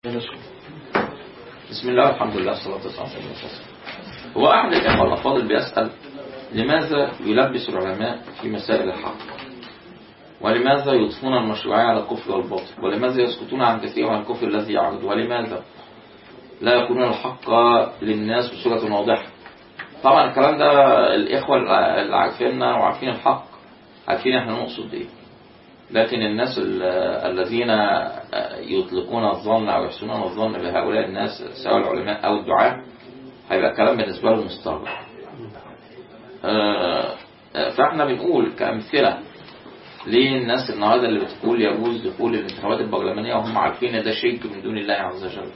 بسم الله والحمد لله والصلاة والسلام على رسول الله هو أحد الإخوة الأفاضل بيسأل لماذا يلبس العلماء في مسائل الحق ولماذا يضفون المشروعية على الكفر والباطل ولماذا يسكتون عن كثير عن الكفر الذي يعرض ولماذا لا يكونون الحق للناس بصورة واضحة طبعا الكلام ده الإخوة اللي عارفيننا وعارفين الحق عارفين احنا نقصد ايه لكن الناس ال- الذين يطلقون الظن أو يحسنون الظن بهؤلاء الناس سواء العلماء أو الدعاة هيبقى الكلام بالنسبة لهم مستغرب آه، آه، فاحنا بنقول كأمثلة ليه الناس النهارده اللي بتقول يجوز دخول الانتخابات البرلمانية وهم عارفين ان ده شرك من دون الله عز وجل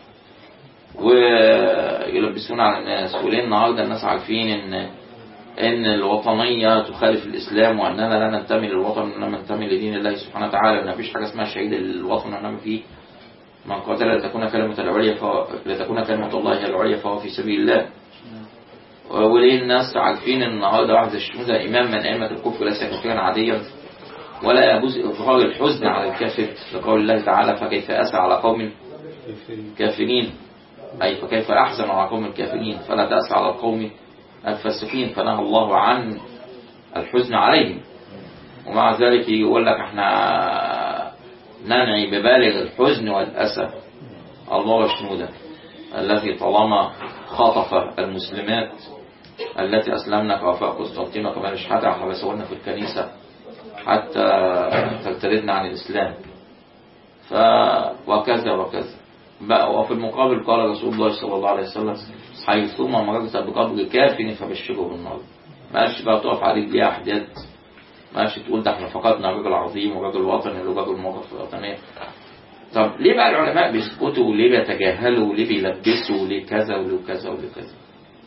ويلبسون على الناس وليه النهارده الناس عارفين ان ان الوطنية تخالف الاسلام واننا لا ننتمي للوطن وانما ننتمي لدين الله سبحانه وتعالى وان مفيش حاجة اسمها شهيد الوطن وانما فيه من قاتل لتكون كلمة العليا فهو لتكون كلمة الله هي العليا فهو في سبيل الله وليه الناس عارفين ان النهارده واحد الشهودة امام من ائمة الكفر ليس كافرا عاديا ولا يجوز اظهار الحزن على الكافر لقول الله تعالى فكيف اسى على قوم كافرين أي فكيف أحزن على قوم الكافرين فلا تأس على القوم الفاسقين فنهى الله عن الحزن عليهم ومع ذلك يقول لك احنا ننعي ببالغ الحزن والأسى الله شنودا الذي طالما خطف المسلمات التي أسلمنا كوفاء قسطنطين وكمال شحاتة حبسونا في الكنيسة حتى ترتدنا عن الإسلام ف وكذا وكذا بقى وفي المقابل قال رسول الله صلى الله عليه وسلم حيثما مررت بقبر كافر فبشره بالنار ما قالش بقى تقف عليه ليه احداث ما قالش تقول ده احنا فقدنا رجل عظيم ورجل وطني ورجل موقف وطني طب ليه بقى العلماء بيسكتوا وليه بيتجاهلوا وليه بيلبسوا وليه كذا وليه كذا وليه كذا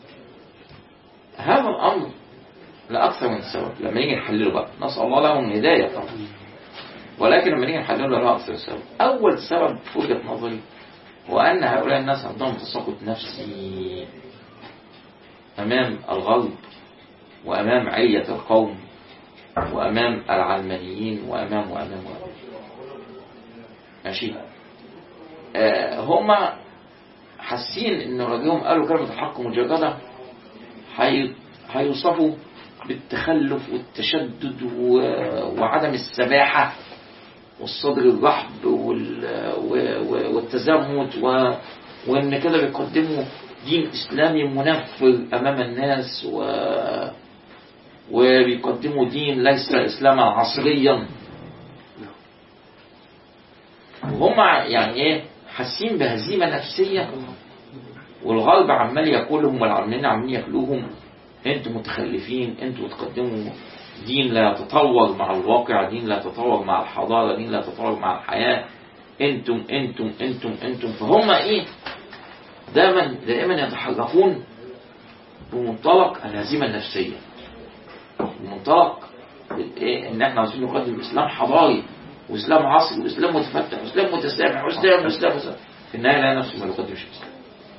هذا الامر لاكثر من سبب لما نيجي نحلله بقى نسال الله لهم الهدايه طبعا ولكن لما نيجي نحلله له اكثر من سبب اول سبب في وجهه نظري وأن هؤلاء الناس عندهم تساقط نفسي أمام الغرب وأمام علية القوم وأمام العلمانيين وأمام وأمام وأمام ماشي آه هم حاسين إن راجلهم قالوا كلمة الحق مجردة هي- هيوصفوا بالتخلف والتشدد و- وعدم السباحة والصدر الرحب وال- و- و- والتزمت و... وان كده بيقدموا دين اسلامي منفر امام الناس و... وبيقدموا دين ليس اسلاما عصريا وهم يعني ايه حاسين بهزيمه نفسيه والغرب عمال ياكلهم والعلمانيين عمالين ياكلوهم انتوا متخلفين انتوا بتقدموا دين لا يتطور مع الواقع دين لا يتطور مع الحضارة دين لا يتطور مع الحياة انتم انتم انتم انتم فهم ايه دائما دائما يتحركون بمنطلق الهزيمة النفسية بمنطلق ايه ان احنا عايزين نقدم اسلام حضاري واسلام عصري واسلام متفتح واسلام متسامح واسلام واسلام واسلام في النهاية لا نفسه ما يقدمش اسلام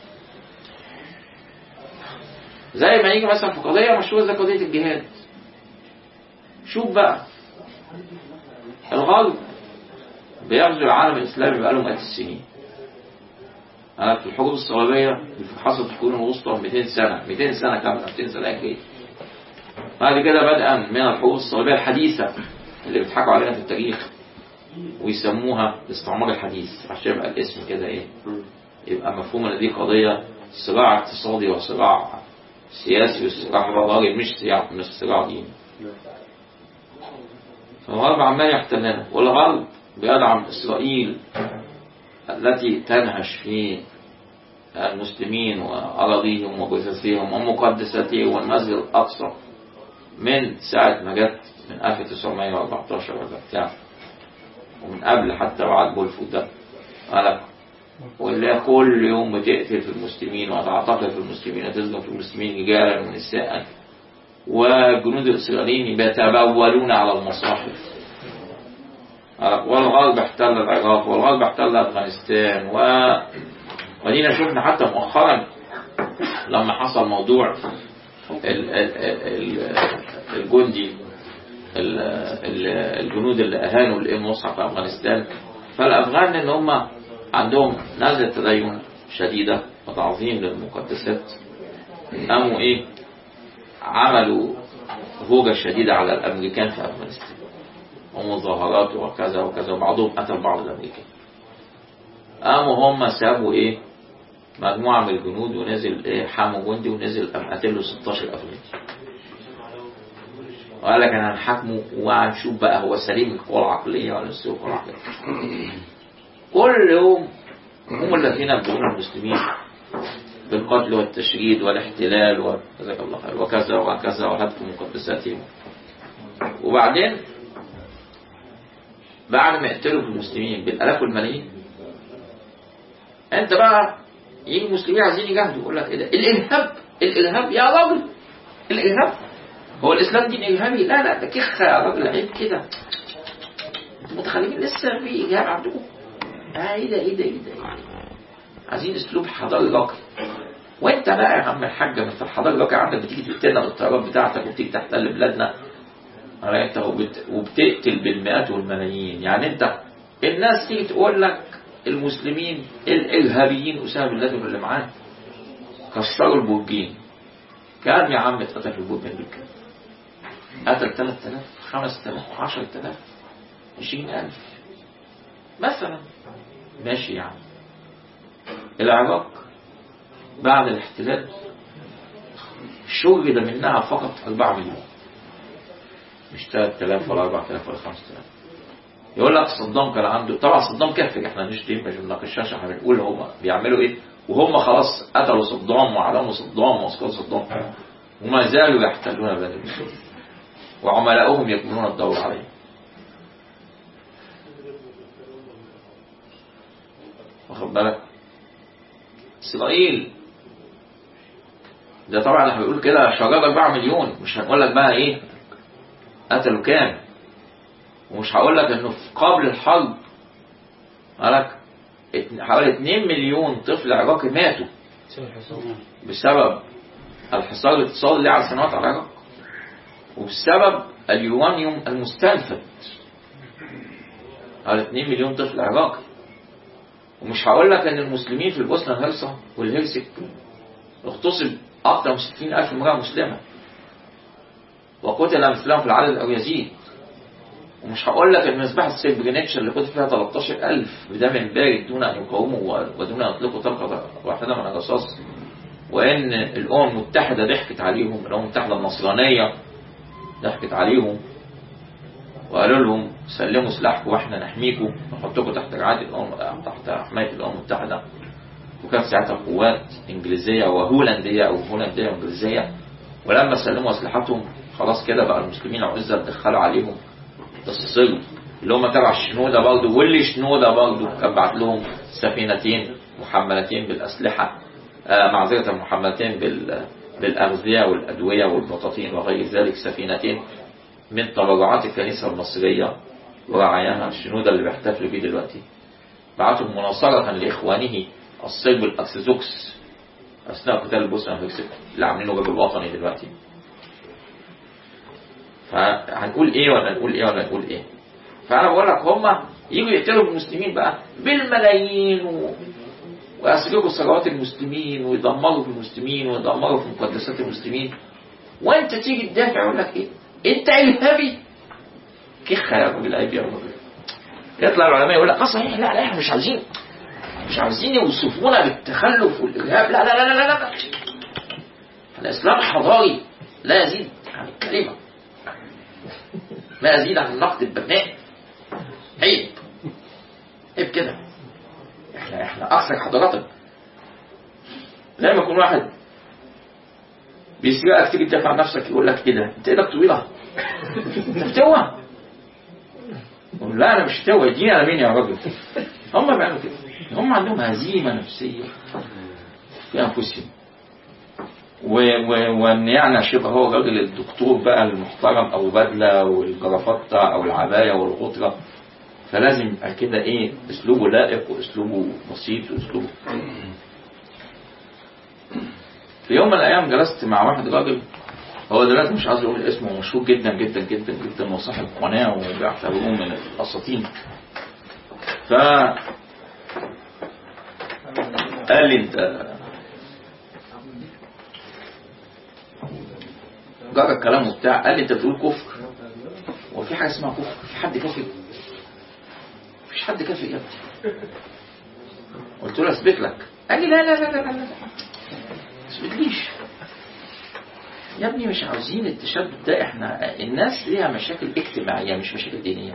زي ما يجي مثلا في قضية مشهورة زي قضية الجهاد شوف بقى الغرب بيغزو العالم الإسلامي بقاله مئات السنين أنا في الحروب الصليبية اللي حصلت في القرون الوسطى 200 سنة 200 سنة كاملة 200 سنة هجرية بعد كده بدءا من الحروب الصليبية الحديثة اللي بيضحكوا علينا في التاريخ ويسموها الاستعمار الحديث عشان يبقى الاسم كده ايه يبقى مفهوم ان دي قضية صراع اقتصادي وصراع سياسي وصراع حضاري مش صراع مش صراع ديني فالغرب عمال يحتلنا والغرب بيدعم إسرائيل التي تنهش في المسلمين وأراضيهم وجثثهم ومقدساتهم والمسجد الأقصى من ساعة ما جت من 1914 ولا بتاع ومن قبل حتى بعد بولفود ده قالك واللي كل يوم بتقتل في المسلمين وتعتقل في المسلمين وتظلم في المسلمين رجالا ونساء والجنود الإسرائيليين بيتبولون على المصاحف والغرب احتل العراق والغرب احتل أفغانستان و... ودينا شفنا حتى مؤخرا لما حصل موضوع ال... ال... ال... الجندي ال- ال- الجنود اللي أهانوا الإم مصعب في أفغانستان فالأفغان إن هم عندهم نزلة تدين شديدة وتعظيم للمقدسات قاموا ايه عملوا هوجة شديدة على الأمريكان في أفغانستان ومظاهرات وكذا وكذا وبعضهم قتل بعض الأمريكان قاموا هم سابوا ايه مجموعة من الجنود ونزل ايه حاموا جندي ونزل قام قتل له 16 أفغاني وقال لك انا هنحاكمه وهنشوف بقى هو سليم القوى العقلية ولا سليم القوى العقلية كل يوم هم الذين يبدون المسلمين بالقتل والتشريد والاحتلال وجزاك الله خير وكذا وكذا وهتك مقدساتهم وبعدين بعد ما يقتلوا في المسلمين بالالاف والملايين انت بقى يجي المسلمين عايزين يجاهدوا يقول لك ايه ده الارهاب الارهاب يا راجل الارهاب هو الاسلام دين ارهابي لا لا ده كخه يا راجل عيب كده انتوا متخيلين لسه في ارهاب عندكم آه ايه ده ايه ده ايه ده, إيه ده؟ عايزين اسلوب حضاري راقي وانت بقى يا عم الحاج ما انت الحضاره الراقي عندك بتيجي تقتلنا بالطيارات بتاعتك وبتيجي تحتل بلادنا انت وبت... وبتقتل بالمئات والملايين يعني انت الناس تيجي تقول لك المسلمين الارهابيين اسامه بن لادن اللي معاه كسروا البرجين كام يا عم اتقتل في البرجين بالكام قتل 3000 5000 10000 20000 مثلا ماشي يا عم العراق بعد الاحتلال شرد منها فقط 4 مليون مش 3000 ولا 4000 ولا 5000 يقول لك صدام كان عنده طبعا صدام كافر احنا مش دي مش بنناقشهاش احنا بنقول هم بيعملوا ايه وهم خلاص قتلوا صدام وعلموا صدام واسقطوا صدام وما زالوا يحتلون بلاد المسلمين وعملاؤهم يكونون الدور عليهم واخد بالك اسرائيل ده طبعا احنا بنقول كده شجار 4 مليون مش هنقول لك بقى ايه قتلوا كام ومش هقول لك انه في قبل الحرب قالك حوالي 2 مليون طفل عراقي ماتوا بسبب الحصار الاقتصادي اللي على سنوات على العراق وبسبب اليورانيوم المستنفد على 2 مليون طفل عراقي ومش هقول لك ان المسلمين في البوسنه الهرسه والهرسك اغتصب اكثر من 60 الف امراه مسلمه وقتل مثلهم في العدد او يزيد ومش هقول لك ان مذبحة سيربرينيتش اللي قتل فيها 13000 بدم بارد دون ان يقاوموا ودون ان يطلقوا طلقه واحده من الرصاص وان الامم المتحده ضحكت عليهم الامم المتحده النصرانيه ضحكت عليهم وقالوا لهم سلموا سلاحكم واحنا نحميكم نحطكم تحت رعايه الامم تحت حمايه الامم المتحده وكان ساعتها قوات انجليزيه وهولنديه او هولنديه وانجليزيه ولما سلموا اسلحتهم خلاص كده بقى المسلمين عزة دخلوا عليهم الصلب اللي هم تبع الشنودة برضه واللي شنودة برضه كان بعت لهم سفينتين محملتين بالأسلحة آه معذرة محملتين بال بالأغذية والأدوية والبطاطين وغير ذلك سفينتين من تبرعات الكنيسة المصرية ورعاياها الشنودة اللي بيحتفلوا بيه دلوقتي بعتهم مناصرة لإخوانه الصلب الأرثوذكس أثناء قتال البوسنة والهرسك اللي عاملينه راجل وطني دلوقتي فهنقول ايه ولا نقول ايه ولا نقول ايه فانا بقول لك هم يجوا يقتلوا المسلمين بقى بالملايين و... ويسرقوا ثروات المسلمين ويدمروا في المسلمين ويدمروا في مقدسات المسلمين وانت تيجي تدافع يقول لك ايه انت ارهابي كخ يا راجل عيب يا راجل يطلع العلماء يقول لك اه صحيح لا لا احنا مش عايزين مش عايزين يوصفونا بالتخلف والارهاب لا لا لا لا لا, لا. الاسلام حضاري لا يزيد عن الكلمه ما يزيد عن النقد البناء عيب عيب كده احنا احنا اكثر حضارات زي ما يكون واحد بيسرقك تيجي تدافع عن نفسك يقول لك كده انت ايدك طويله انت فتوه لا انا مش فتوه اديني انا مين يا راجل هم بيعملوا كده هم عندهم هزيمه نفسيه في انفسهم وان يعني شبه هو الراجل الدكتور بقى المحترم او بدله والجرافطه او العبايه والغطره فلازم يبقى كده ايه اسلوبه لائق واسلوبه بسيط واسلوبه في يوم من الايام جلست مع واحد راجل هو دلوقتي مش عايز اقول اسمه مشهور جدا جدا جدا جدا وصاحب قناه وبيعتبروه من الاساطين ف قال لي انت جرى الكلام وبتاع قال لي انت بتقول كفر هو في حاجه اسمها كفر في حد كافر مفيش حد كافر يا ابني قلت له اثبت لك قال لي لا لا لا لا لا لا اثبتليش يا ابني مش عاوزين التشدد ده احنا الناس ليها مشاكل اجتماعيه مش مشاكل دينيه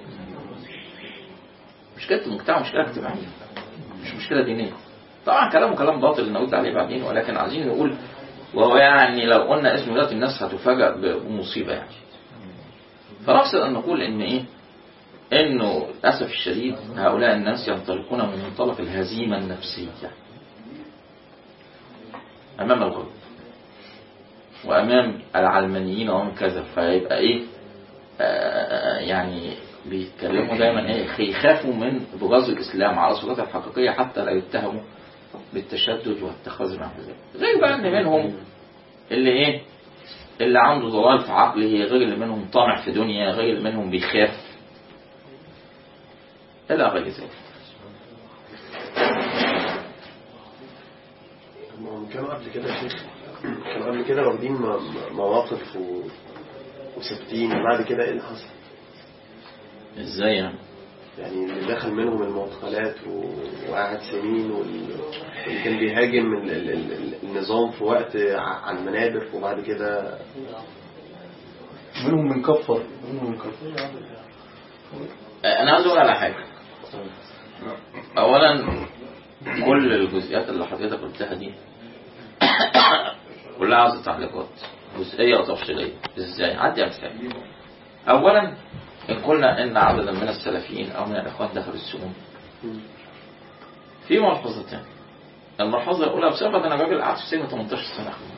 مشكله المجتمع مشكله اجتماعيه مش مشكله دينيه طبعا كلامه كلام باطل نرد عليه بعدين ولكن عايزين نقول وهو يعني لو قلنا اسم دلوقتي الناس هتفاجأ بمصيبه يعني فنقصد ان نقول ان ايه انه للاسف الشديد هؤلاء الناس ينطلقون من منطلق الهزيمه النفسيه امام الغرب وامام العلمانيين وامام كذا فيبقى ايه آه يعني بيتكلموا دايما ايه يخافوا من بغاز الاسلام على صورته الحقيقيه حتى لا يتهموا بالتشدد واتخاذ المعتزله غير بقى ان منهم اللي ايه اللي عنده ضلال في عقله غير اللي منهم طامع في دنيا غير اللي منهم بيخاف الى غير ذلك هم كانوا قبل كده يا شيخ كانوا قبل كده واخدين م- م- مواقف و... وثابتين وبعد كده ايه اللي حصل؟ ازاي يعني يعني اللي دخل منهم المعتقلات و... وقعد سنين وال- واللي كان بيهاجم ال... ال... ال... النظام في وقت ع- على المنابر وبعد كده منهم من كفر منهم من كفر انا عايز اقول على حاجه اولا كل الجزئيات اللي حضرتك قلتها دي كلها عاوزه تعليقات جزئيه وتفصيليه ازاي عدي امثال اولا ان قلنا ان عددا من السلفيين او من الاخوان دخلوا السجون في ملحوظتين الملحوظه الاولى بسبب ان الراجل قعد في السجن 18 سنه أخوان.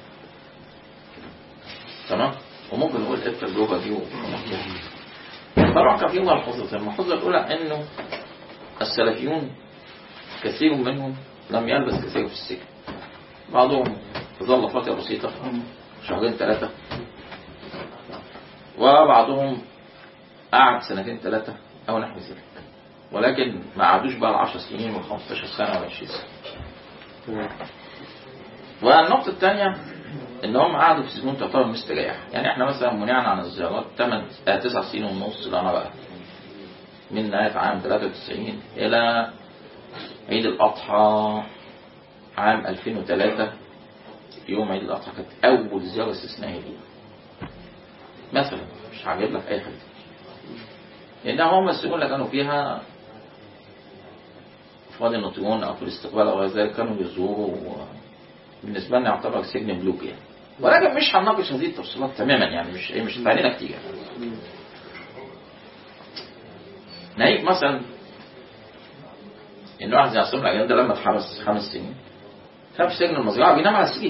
تمام وممكن نقول ايه التجربه دي ونحكيها طبعا كان في ملحوظتين الملحوظه الاولى انه السلفيون كثير منهم لم يلبس كثير في السجن بعضهم ظل فترة بسيطة شهرين ثلاثة وبعضهم قعد سنتين ثلاثة أو نحو ذلك ولكن ما قعدوش بقى العشر سنين وال15 سنة ولا 20 سنة والنقطة الثانية إن هم قعدوا في سجون تعتبر مستريح يعني إحنا مثلا منعنا عن الزيارات 8 9 سنين ونص لنا بقى من نهاية عام 93 إلى عيد الأضحى عام 2003 يوم عيد الأضحى كانت أول زيارة استثنائية لي مثلا مش هجيب لك أي حاجة لأن هم السجون اللي كانوا فيها في وادي النطرون أو في الاستقبال أو غير ذلك كانوا بيزوروا بالنسبة لنا يعتبر سجن ملوك يعني ولكن مش هنناقش هذه التفصيلات تماما يعني مش إيه مش علينا كتير يعني. نايف مثلا ان واحد زي عصام العجلان ده لما اتحبس خمس سنين كان في سجن المزرعه بينام على السرير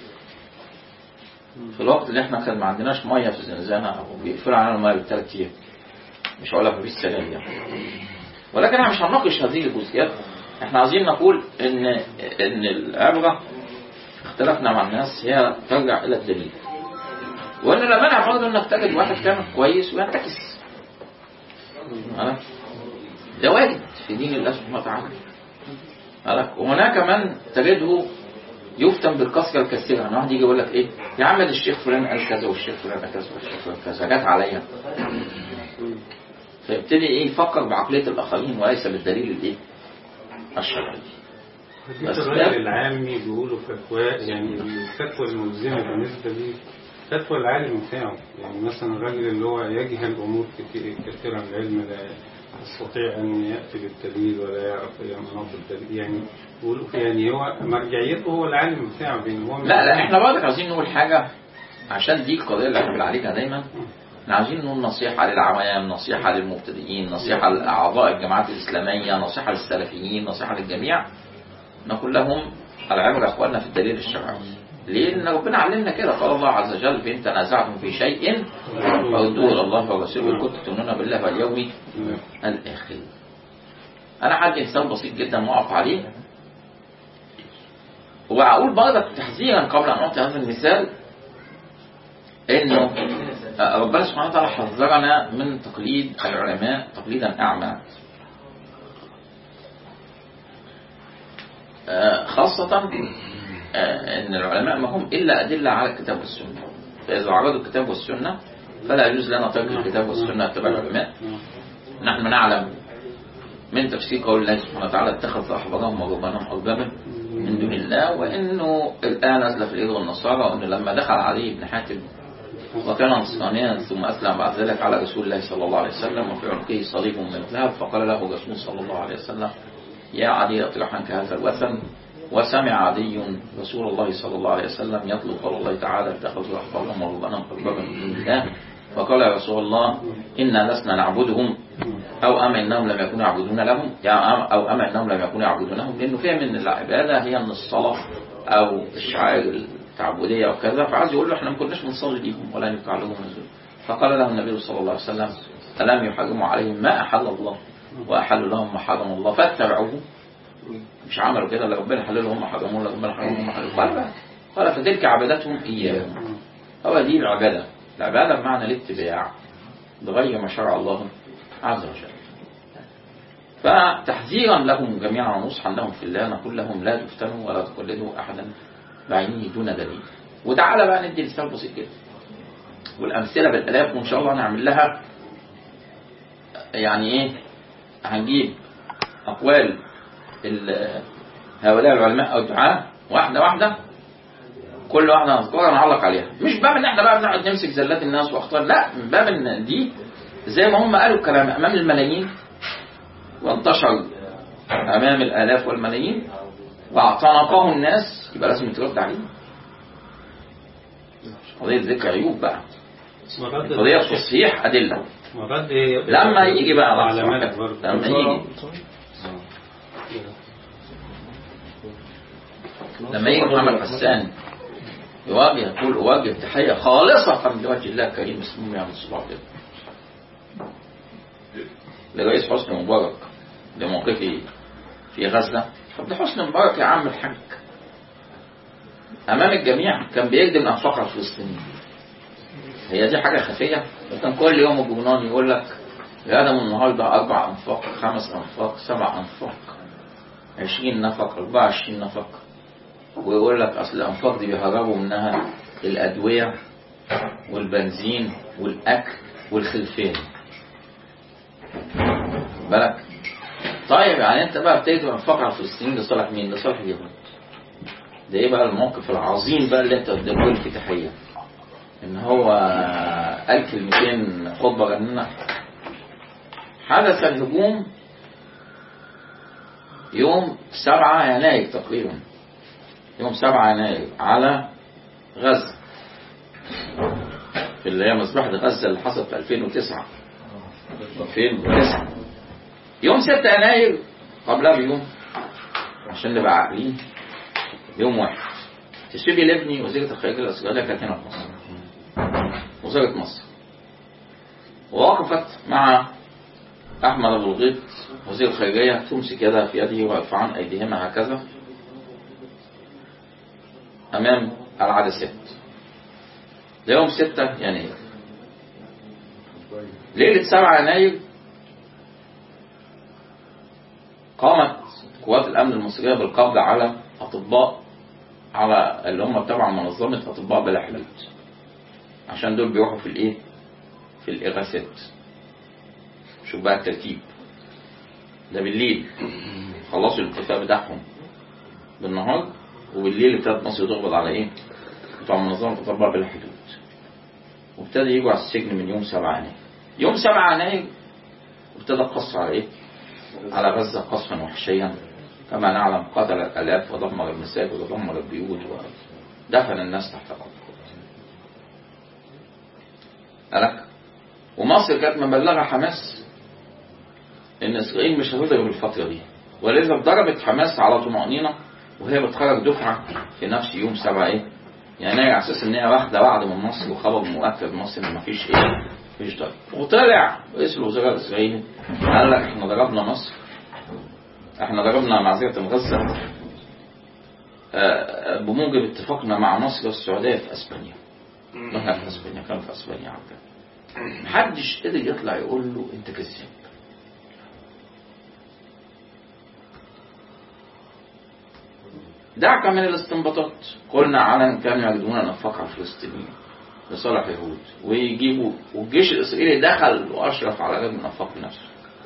في الوقت اللي احنا كان ما عندناش ميه في الزنزانه او بيقفلوا علينا الميه بالثلاث ايام مش هقول لك مفيش سلام يعني ولكن احنا مش هنناقش هذه الجزئيات احنا عايزين نقول ان ان العبره اختلفنا مع الناس هي ترجع الى الدليل وان لا مانع برضه انك تجد واحد كان كويس وينتكس عرفت؟ ده واجب في دين الله سبحانه وتعالى عرفت؟ وهناك من تجده يفتن بالكثرة الكثيرة يعني واحد يجي يقول لك ايه يا عم ده الشيخ فلان قال كذا والشيخ فلان قال كذا والشيخ فلان كذا جت عليا فيبتدي ايه يفكر بعقلية الآخرين وليس بالدليل الايه الشرعي بس الراجل ده- العامي بيقولوا فتوى يعني الفتوى الملزمة بالنسبة لي فتوى العالم بتاعه يعني مثلا الراجل اللي هو يجهل أمور كتير كثيرة من العلم لا يستطيع أن يأتي بالدليل ولا يعرف أي مناط الدليل يعني بيقولوا يعني هو مرجعيته هو العالم بتاعه يعني هو مش- لا لا احنا برضك عايزين نقول حاجة عشان دي القضية اللي احنا بنعالجها دايما احنا عايزين نقول نصيحة للعوام نصيحة للمبتدئين نصيحة لأعضاء الجماعات الإسلامية نصيحة للسلفيين نصيحة للجميع نقول لهم العبرة يا اخواننا في الدليل الشرعي ليه؟ لأن ربنا علمنا كده قال الله عز وجل فإن تنازعتم في شيء فردوه إلى الله ورسوله إن كنتم تؤمنون بالله واليوم الآخر أنا حد إنسان بسيط جدا وأقف عليه وأقول برضك تحذيرا قبل أن أعطي هذا المثال إنه ربنا سبحانه وتعالى حذرنا من تقليد العلماء تقليدا أعمى آه، خاصة آه، ان العلماء ما هم الا ادلة على الكتاب والسنة فاذا عرضوا الكتاب والسنة فلا يجوز لنا ترك الكتاب والسنة اتباع العلماء نحن نعلم من تفسير قول الله سبحانه وتعالى اتخذ احبارهم ورهبانهم اربابا من دون الله وانه الان نزل في اليهود والنصارى وانه لما دخل علي بن حاتم وكان نصرانيا ثم اسلم بعد ذلك على رسول الله صلى الله عليه وسلم وفي عنقه صليب من ذهب فقال له الرسول صلى الله عليه وسلم يا عدي اطرح عنك هذا الوثن وسمع عدي رسول الله صلى الله عليه وسلم يطلب قول الله تعالى اتخذوا احبارهم ورهبانهم اربابا من دون الله فقال يا رسول الله انا لسنا نعبدهم او اما انهم لم يكونوا يعبدون لهم يعني أم- او اما انهم لم يكونوا يعبدونهم لانه فهم ان العباده هي ان الصلاه او الشعائر التعبديه وكذا فعايز يقول له احنا ما كناش بنصلي ليهم ولا نفعل لهم نزول فقال له النبي صلى الله عليه وسلم الم يحرموا عليهم ما احل الله واحلوا لهم ما حرم الله فاتبعوه مش عملوا كده لا ربنا حلل لهم ما حرموا لا ربنا حرم لهم ما حرموا قال بقى. قال فتلك عبادتهم اياهم هو دي العباده العباده بمعنى الاتباع بغير ما شرع الله عز وجل فتحذيرا لهم جميعا ونصحا لهم في الله نقول لهم لا تفتنوا ولا تقلدوا احدا بعينه دون دليل وتعالى بقى ندي مثال بسيط كده والامثله بالالاف وان شاء الله نعمل لها يعني ايه هنجيب اقوال ال- هؤلاء العلماء او الدعاة واحده واحده كل واحده نذكرها نعلق عليها مش باب ان احنا بقى بنقعد نمسك زلات الناس واخطار لا من باب ان دي زي ما هم قالوا الكلام امام الملايين وانتشر امام الالاف والملايين واعتنقه الناس يبقى لازم ترد عليه قضية ذكر عيوب بقى مرد قضية تصحيح أدلة مرد لما يجي بقى علامات برضه لما يجي لما يجي محمد حسان يواجه يقول أواجه تحية خالصة لوجه الله الكريم اسمه يعمل الصباح كده لرئيس حسني مبارك لموقفه في غزة طب ده حسني مبارك يا عم الحاج أمام الجميع كان بيخدم أنفاق على الفلسطينيين هي دي حاجة خفية وكان كل يوم الجبنان يقول لك يا آدم النهاردة أربع أنفاق خمس أنفاق سبع أنفاق عشرين نفق أربعة وعشرين نفق ويقول لك أصل الأنفاق دي بيهربوا منها الأدوية والبنزين والأكل والخلفين بالك طيب يعني انت بقى بتكتب انفاق على الفلسطينيين لصالح مين؟ لصالح اليهود. ده ايه بقى الموقف العظيم بقى اللي انت قدامه الفتحيه. ان هو قال كلمتين خطبه جننه حدث الهجوم يوم 7 يناير تقريبا يوم 7 يناير على غزة في اللي هي مذبحة غزة اللي حصلت في 2009 2009 يوم 6 يناير قبلها بيوم عشان نبقى عاقلين يوم واحد تشيبي لبني وزيرة الخارجية الإسرائيلية كانت هنا في مصر وزارة مصر ووقفت مع أحمد أبو الغيط وزير الخارجية تمسك يدها في يده ويرفعان أيديهما هكذا أمام العدسات ده يوم 6 يناير ليلة 7 يناير قامت قوات الأمن المصرية بالقبض على أطباء على اللي هم تبع منظمة أطباء بلا حدود عشان دول بيروحوا في الإيه؟ في الإغاثات شوف بقى الترتيب ده بالليل خلصوا الاتفاق بتاعهم بالنهار وبالليل ابتدت مصر تقبض على ايه؟ بتوع منظمة أطباء بلا حدود وابتدى يجوا على السجن من يوم 7 يناير يوم 7 يناير ابتدى القصف على ايه؟ على غزة قصفا وحشيا كما نعلم قتل الآلاف ودمر المساجد ودمر البيوت ودفن الناس تحت الأرض قالك ومصر كانت مبلغة حماس إن إسرائيل مش هتضرب الفترة دي ولذا ضربت حماس على طمأنينة وهي بتخرج دفعة في نفس يوم 7 إيه يناير على أساس إن هي واخدة وعد من مصر وخبر مؤكد مصر إن مفيش إيه مفيش ضرب وطلع رئيس الوزراء الإسرائيلي قال لك إحنا ضربنا مصر إحنا ضربنا معذرة غزة آه، بموجب اتفاقنا مع مصر والسعودية في أسبانيا احنا في اسبانيا كانوا في اسبانيا عبد محدش قدر يطلع يقول له انت كذاب دعك من الاستنباطات قلنا علنا كانوا يجدون نفاق على الفلسطينيين لصالح يهود ويجيبوا والجيش الاسرائيلي دخل واشرف على جد النفاق نفسه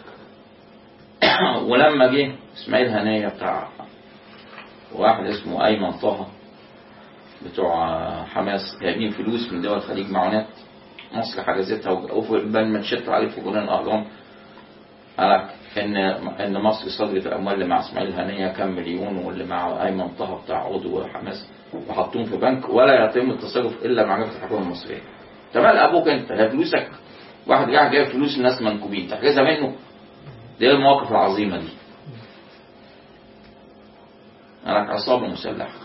ولما جه اسماعيل هنيه بتاع واحد اسمه ايمن طه بتوع حماس جايبين فلوس من دول الخليج معونات مصر حجزتها وبل ما تشط عليه في جنان الاهرام قال ان ان مصر صدرت الاموال اللي مع اسماعيل هنيه كام مليون واللي مع ايمن طه بتاع عضو حماس وحطوهم في بنك ولا يتم التصرف الا مع جهه الحكومه المصريه. طب مال ابوك انت هي فلوسك واحد قاعد جايب فلوس الناس منكوبين تحجزها منه دي المواقف العظيمه دي. قالك عصابه مسلحه.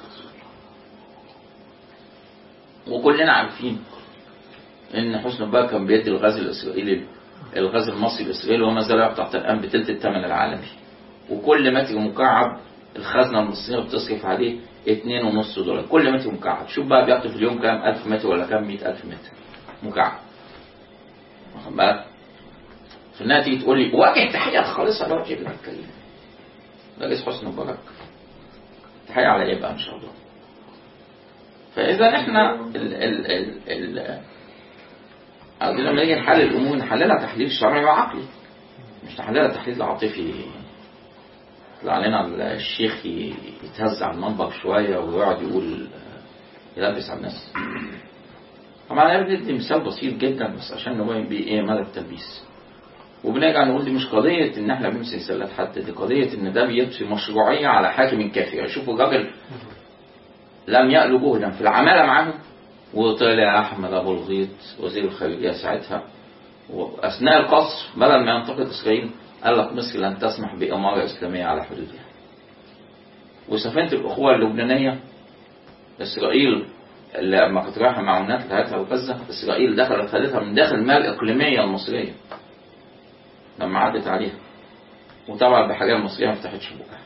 وكلنا عارفين ان حسن مبارك كان بيدي الغاز الاسرائيلي الغاز المصري الاسرائيلي وما زال يقطع الان بثلث الثمن العالمي وكل متر مكعب الخزنه المصريه بتصرف عليه 2.5 دولار كل متر مكعب شوف بقى بياخد في اليوم كام 1000 متر ولا كام 100000 متر مكعب واخد بالك في النهايه تيجي تقول لي وجه تحيه خالصه لوجه الله الكريم ده رئيس حسن مبارك تحيه على ايه بقى ان شاء الله فاذا احنا ال ال ال ال عايزين لما نيجي نحلل الامور نحللها تحليل شرعي وعقلي مش نحللها تحليل عاطفي يطلع لنا الشيخ يتهز على المنبر شويه ويقعد يقول يلبس على الناس طبعا انا بدي مثال بسيط جدا بس عشان نبين بيه ايه مدى التلبيس وبنرجع نقول دي مش قضية إن إحنا بنمسك سلات حد دي قضية إن ده بيضفي مشروعية على حاكم كافر شوفوا الراجل لم يألو جهدا في العمالة معاهم وطلع أحمد أبو الغيط وزير الخارجية ساعتها وأثناء القصف بدل ما ينتقد إسرائيل قال لك مصر لن تسمح بإمارة إسلامية على حدودها وسفينة الأخوة اللبنانية إسرائيل لما كانت رايحة معونات لهاتها وغزة إسرائيل دخلت خدتها من داخل المال الإقليمية المصرية لما عدت عليها وطبعا البحرية المصرية ما فتحتش بقها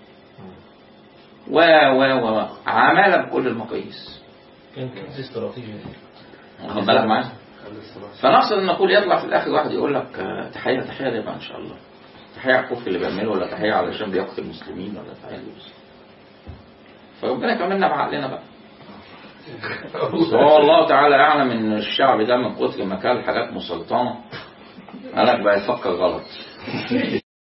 و و و عمالة بكل المقاييس كان كان استراتيجي واخد بالك معايا فنقصد ان نقول يطلع في الاخر واحد يقول لك آه، تحيه تحيه ده يبقى ان شاء الله تحيه على الكفر اللي بيعمله ولا تحيه علشان بيقتل المسلمين ولا تحيه لبس فربنا يكملنا بعقلنا بقى بس هو الله تعالى يعلم ان الشعب ده من كتر ما كان حاجات مسلطنه قالك بقى يفكر غلط